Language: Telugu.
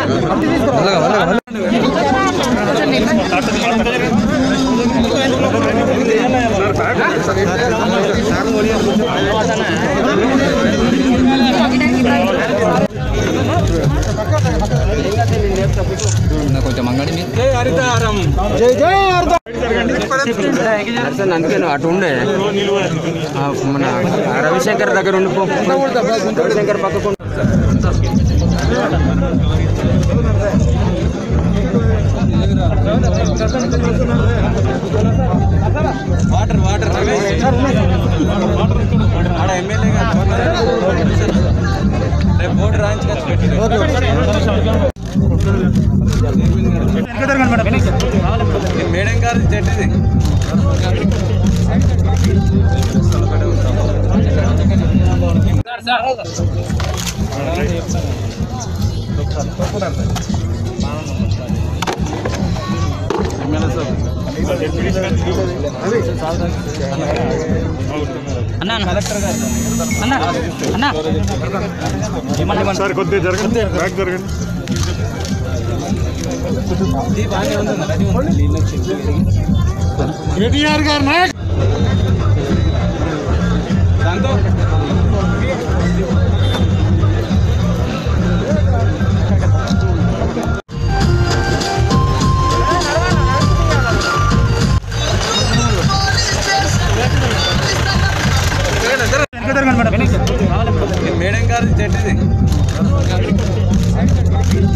కొంచెం అంగడి మీద అందుకే నువ్వు అటు ఉండే ఆ, మన రవిశంకర్ దగ్గర ఉండిపో రవిశంకర్ పక్కకు ఉండు. మేడం గారు చెట్టిది సార్ కొద్దిగా జరగండి బ్యాక్ జరగండి కేటీఆర్ గారు నాయక్